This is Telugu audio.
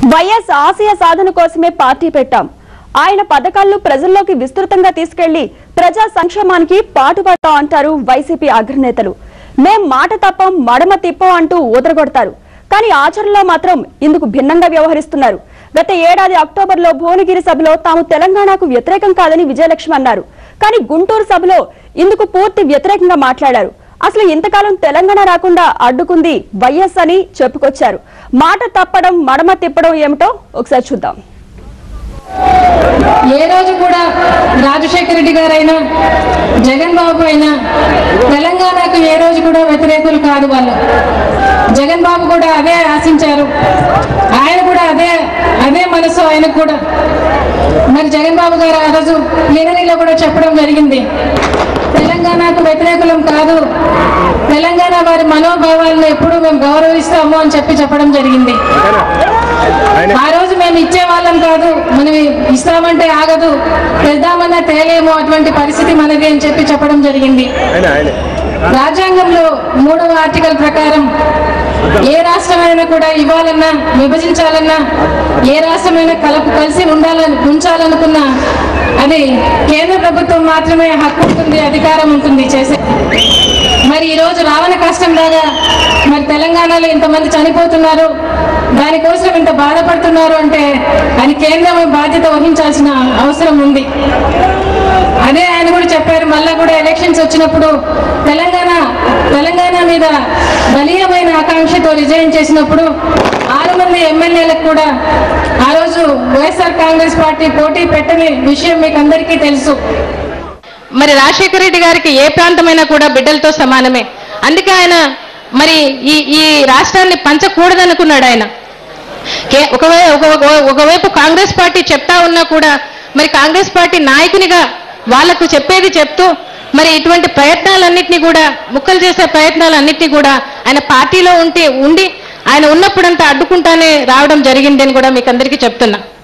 వైఎస్ ఆశయ సాధన కోసమే పార్టీ పెట్టాం ఆయన పథకాలను ప్రజల్లోకి విస్తృతంగా తీసుకెళ్లి ప్రజా సంక్షేమానికి పాటుపడతాం అంటారు వైసీపీ అగ్రనేతలు మేం మాట తప్పం మడమ తిప్పం అంటూ ఊదరగొడతారు కానీ ఆచరణలో మాత్రం ఇందుకు భిన్నంగా వ్యవహరిస్తున్నారు గత ఏడాది అక్టోబర్లో భువనగిరి సభలో తాము తెలంగాణకు వ్యతిరేకం కాదని విజయలక్ష్మి అన్నారు కానీ గుంటూరు సభలో ఇందుకు పూర్తి వ్యతిరేకంగా మాట్లాడారు అసలు ఇంతకాలం తెలంగాణ రాకుండా అడ్డుకుంది వైఎస్ అని చెప్పుకొచ్చారు మాట తప్పడం మడమ తిప్పడం ఏమిటో ఒకసారి చూద్దాం ఏ రోజు కూడా రాజశేఖర రెడ్డి గారైనా జగన్ బాబు అయినా తెలంగాణకు ఏ రోజు కూడా వ్యతిరేకులు కాదు వాళ్ళు జగన్ బాబు కూడా అదే ఆశించారు ఆయన కూడా అదే అదే మనసు ఆయనకు కూడా మరి జగన్ బాబు గారు ఆ రోజు ప్లీనరీలో కూడా చెప్పడం జరిగింది తెలంగాణకు వ్యతిరేకులం కాదు తెలంగాణ వారి మనోభావాలను ఎప్పుడూ మేము గౌరవిస్తాము అని చెప్పి చెప్పడం జరిగింది ఆ రోజు మేము ఇచ్చే వాళ్ళం కాదు మనం ఇస్తామంటే ఆగదు తెద్దామన్నా తేలేమో అటువంటి పరిస్థితి మనది అని చెప్పి చెప్పడం జరిగింది రాజ్యాంగంలో మూడవ ఆర్టికల్ ప్రకారం ఏ రాష్ట్రమైనా కూడా ఇవ్వాలన్నా విభజించాలన్నా ఏ రాష్ట్రమైనా కలపు కలిసి ఉండాలని ఉంచాలనుకున్నా అది కేంద్ర ప్రభుత్వం మాత్రమే హక్కు ఉంటుంది అధికారం ఉంటుంది చేసే మరి ఈరోజు రావణ కష్టం లాగా మరి తెలంగాణలో ఇంతమంది చనిపోతున్నారు దానికోసం ఇంత బాధపడుతున్నారు అంటే అది కేంద్రం బాధ్యత వహించాల్సిన అవసరం ఉంది అదే ఆయన కూడా చెప్పారు మళ్ళా కూడా ఎలక్షన్స్ వచ్చినప్పుడు తెలంగాణ తెలంగాణ మీద బలీయమైన ఆకాంక్షతో రిజైన్ చేసినప్పుడు ఆరు మంది ఎమ్మెల్యేలకు కూడా ఆ రోజు వైఎస్ఆర్ కాంగ్రెస్ పార్టీ పోటీ పెట్టని విషయం మీకు అందరికీ తెలుసు మరి రాజశేఖర రెడ్డి గారికి ఏ ప్రాంతమైనా కూడా బిడ్డలతో సమానమే అందుకే ఆయన మరి ఈ ఈ రాష్ట్రాన్ని పంచకూడదనుకున్నాడు ఆయన కే- ఒకవై- ఒక- ఒక- ఒకవైపు కాంగ్రెస్ పార్టీ చెప్తా ఉన్నా కూడా మరి కాంగ్రెస్ పార్టీ నాయకునిగా వాళ్లకు చెప్పేది చెప్తూ మరి ఇటువంటి ప్రయత్నాలన్నింటినీ కూడా ముక్కలు చేసే ప్రయత్నాలన్నింటినీ కూడా ఆయన పార్టీలో ఉంటే ఉండి ఆయన ఉన్నప్పుడంతా అడ్డుకుంటానే రావడం జరిగింది అని కూడా మీకు అందరికీ చెప్తున్నా